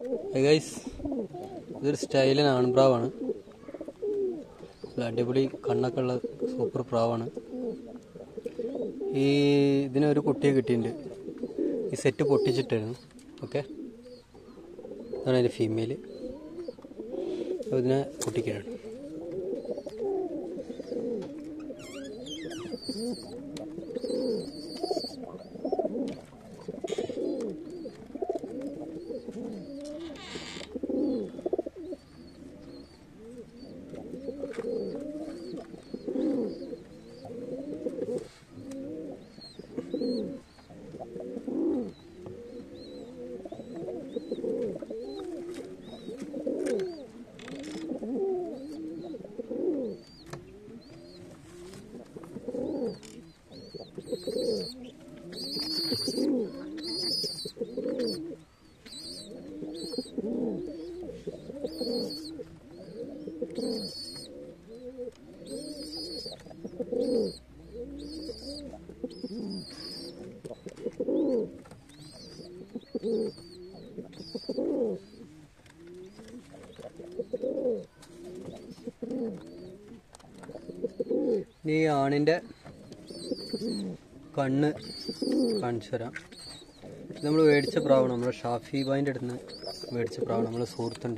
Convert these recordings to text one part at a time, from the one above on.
guys ഇതൊരു സ്റ്റൈലൻ ആൺപ്രാവാണ് നല്ല അടിപൊളി കണ്ണൊക്കെ ഉള്ള സൂപ്പർ പ്രാവാണ് ഈ ഇതിനൊരു കുട്ടിയെ കിട്ടിയിട്ടുണ്ട് ഈ സെറ്റ് പൊട്ടിച്ചിട്ടായിരുന്നു ഓക്കെ അതാണ് അതിൻ്റെ ഫീമെയിൽ അപ്പോൾ ഇതിനെ പൊട്ടിക്കാനാണ് ഇനി ഈ ആണിൻ്റെ കണ്ണ് കാണിച്ചു തരാം നമ്മൾ മേടിച്ച പ്രാവാണ് നമ്മുടെ ഷാഫി ബായിൻ്റെ അടുത്ത് നിന്ന് മേടിച്ച പ്രാവാണ് നമ്മളെ സുഹൃത്തുണ്ട്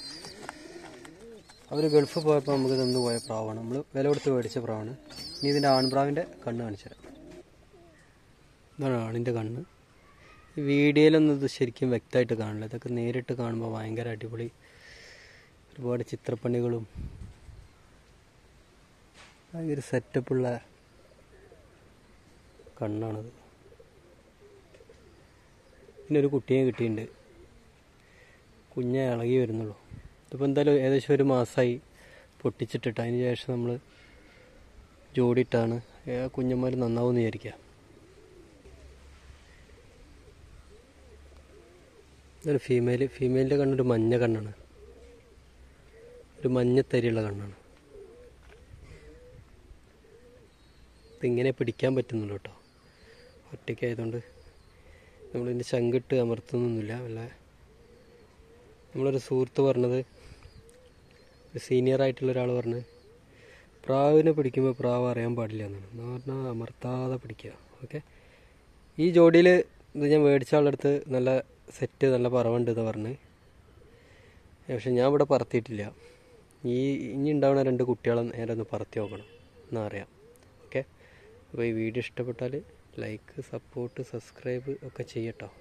അവർ ഗൾഫ് പോയപ്പോൾ നമുക്ക് തന്നു പോയ പ്രാവാണ് നമ്മൾ വില കൊടുത്ത് മേടിച്ച പ്രാവാണ് ഇനി ഇതിൻ്റെ ആൺപ്രാവിൻ്റെ കണ്ണ് കാണിച്ചു തരാം ഇതാണ് ആണിൻ്റെ കണ്ണ് ഈ വീഡിയോയിലൊന്നും ഇത് ശരിക്കും വ്യക്തമായിട്ട് കാണില്ല ഇതൊക്കെ നേരിട്ട് കാണുമ്പോൾ ഭയങ്കര അടിപൊളി ഒരുപാട് ചിത്രപ്പണികളും ഭയങ്കര സെറ്റപ്പുള്ള കണ്ണാണത് പിന്നെ ഒരു കുട്ടിയെ കിട്ടിയിട്ടുണ്ട് കുഞ്ഞെ ഇളകി വരുന്നുള്ളൂ ഇതിപ്പോൾ എന്തായാലും ഏകദേശം ഒരു മാസമായി പൊട്ടിച്ചിട്ടിട്ട് അതിന് ശേഷം നമ്മൾ ജോഡിയിട്ടാണ് കുഞ്ഞന്മാർ നന്നാവുമെന്ന് വിചാരിക്കുക ഇതൊരു ഫീമെയിൽ ഫീമെയിലിൻ്റെ കണ്ണൊരു മഞ്ഞ കണ്ണാണ് ഒരു മഞ്ഞത്തരിയുള്ള കണ്ണാണ് ഇതിങ്ങനെ പിടിക്കാൻ പറ്റുന്നുള്ളൂ കേട്ടോ ഒറ്റയ്ക്കായതുകൊണ്ട് നമ്മളിതിൻ്റെ ചങ്കിട്ട് അമർത്തുന്നൊന്നുമില്ല വല്ല നമ്മളൊരു സുഹൃത്ത് പറഞ്ഞത് ഒരു സീനിയർ ആയിട്ടുള്ള ഒരാൾ പറഞ്ഞ് പ്രാവിനെ പിടിക്കുമ്പോൾ പ്രാവ് അറിയാൻ പാടില്ല എന്നാണ് എന്ന് പറഞ്ഞാൽ അമർത്താതെ പിടിക്കുക ഓക്കെ ഈ ജോഡിയിൽ ഇത് ഞാൻ മേടിച്ച ആളുടെ അടുത്ത് നല്ല സെറ്റ് നല്ല പറവുണ്ട് എന്ന് പറഞ്ഞ് പക്ഷെ ഞാൻ ഇവിടെ പറത്തിയിട്ടില്ല ഈ ഇനി ഉണ്ടാവുന്ന രണ്ട് കുട്ടികളെ നേരെ ഒന്ന് പറത്തി നോക്കണം എന്നാ അറിയാം ഓക്കെ അപ്പോൾ ഈ വീഡിയോ ഇഷ്ടപ്പെട്ടാൽ ലൈക്ക് സപ്പോർട്ട് സബ്സ്ക്രൈബ് ഒക്കെ ചെയ്യട്ടോ